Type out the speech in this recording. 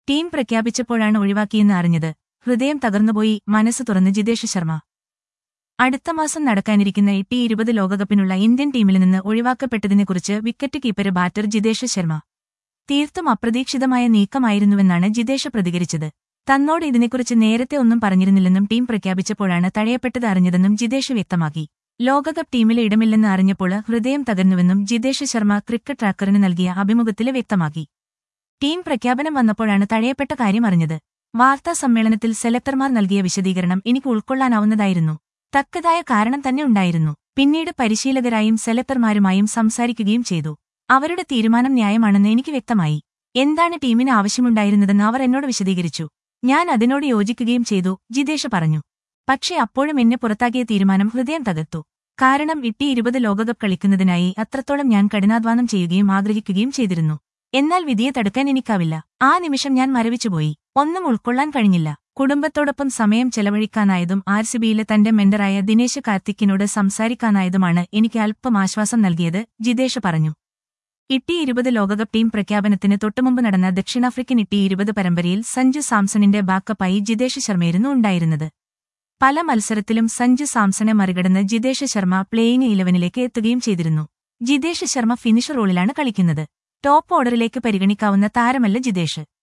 team പ്രഖ്യാപിച്ചപ്പോഴാണ് ഒഴിവാക്കിയെന്ന് അറിഞ്ഞത് ഹൃദയം തകർന്നുപോയി മനസ്സ് തുറന്ന് ജിതേഷ് ശർമ്മ അടുത്ത മാസം നടക്കാനിരിക്കുന്ന ടി ഇരുപത് ലോകകപ്പിനുള്ള ഇന്ത്യൻ ടീമിൽ നിന്ന് ഒഴിവാക്കപ്പെട്ടതിനെക്കുറിച്ച് wicket keeper batter Jitesh Sharma തീർത്തും അപ്രതീക്ഷിതമായ നീക്കമായിരുന്നുവെന്നാണ് ജിതേഷ് പ്രതികരിച്ചത് തന്നോട് ഇതിനെക്കുറിച്ച് നേരത്തെ ഒന്നും പറഞ്ഞിരുന്നില്ലെന്നും ടീം പ്രഖ്യാപിച്ചപ്പോഴാണ് തഴയപ്പെട്ടത് അറിഞ്ഞതെന്നും ജിതേഷ് വ്യക്തമാക്കി ലോകകപ്പ് ടീമിലെ ഇടമില്ലെന്ന് അറിഞ്ഞപ്പോൾ ഹൃദയം തകർന്നുവെന്നും ജിതേഷ് ശർമ്മ ക്രിക്കറ്റ് ട്രാക്കറിന് നൽകിയ അഭിമുഖത്തിൽ വ്യക്തമാക്കി ടീം പ്രഖ്യാപനം വന്നപ്പോഴാണ് തഴയപ്പെട്ട കാര്യം അറിഞ്ഞത് വാർത്താ സമ്മേളനത്തിൽ സെലക്ടർമാർ നൽകിയ വിശദീകരണം എനിക്ക് ഉൾക്കൊള്ളാനാവുന്നതായിരുന്നു തക്കതായ കാരണം തന്നെ ഉണ്ടായിരുന്നു പിന്നീട് പരിശീലകരായും സെലക്ടർമാരുമായും സംസാരിക്കുകയും ചെയ്തു അവരുടെ തീരുമാനം ന്യായമാണെന്ന് എനിക്ക് വ്യക്തമായി എന്താണ് ടീമിന് ആവശ്യമുണ്ടായിരുന്നതെന്ന് അവർ എന്നോട് വിശദീകരിച്ചു ഞാൻ അതിനോട് യോജിക്കുകയും ചെയ്തു ജിതേഷ് പറഞ്ഞു പക്ഷേ അപ്പോഴും എന്നെ പുറത്താക്കിയ തീരുമാനം ഹൃദയം തകർത്തു കാരണം ഇട്ടി ഇരുപത് ലോകകപ്പ് കളിക്കുന്നതിനായി അത്രത്തോളം ഞാൻ കഠിനാധ്വാനം ചെയ്യുകയും ആഗ്രഹിക്കുകയും ചെയ്തിരുന്നു എന്നാൽ വിധിയെ തടുക്കാൻ എനിക്കാവില്ല ആ നിമിഷം ഞാൻ മരവിച്ചുപോയി ഒന്നും ഉൾക്കൊള്ളാൻ കഴിഞ്ഞില്ല കുടുംബത്തോടൊപ്പം സമയം ചെലവഴിക്കാനായതും ആർ സി ബിയിലെ തന്റെ മെന്ററായ ദിനേശ് കാർത്തിക്കിനോട് സംസാരിക്കാനായതുമാണ് എനിക്ക് അല്പം ആശ്വാസം നൽകിയത് ജിതേഷ് പറഞ്ഞു ഇട്ടി ഇരുപത് ലോകകപ്പ് ടീം പ്രഖ്യാപനത്തിന് തൊട്ടുമുമ്പ് നടന്ന ദക്ഷിണാഫ്രിക്കൻ ഇട്ടി ഇരുപത് പരമ്പരയിൽ സഞ്ജു സാംസണിന്റെ ബാക്കപ്പായി ജിതേഷ് ശർമ്മയായിരുന്നു ഉണ്ടായിരുന്നത് പല മത്സരത്തിലും സഞ്ജു സാംസണെ മറികടന്ന് ജിതേഷ് ശർമ്മ പ്ലേയിങ് ഇലവനിലേക്ക് എത്തുകയും ചെയ്തിരുന്നു ജിതേഷ് ശർമ്മ ഫിനിഷ് റോളിലാണ് കളിക്കുന്നത് ടോപ്പ് ഓർഡറിലേക്ക് പരിഗണിക്കാവുന്ന താരമല്ല ജിതേഷ്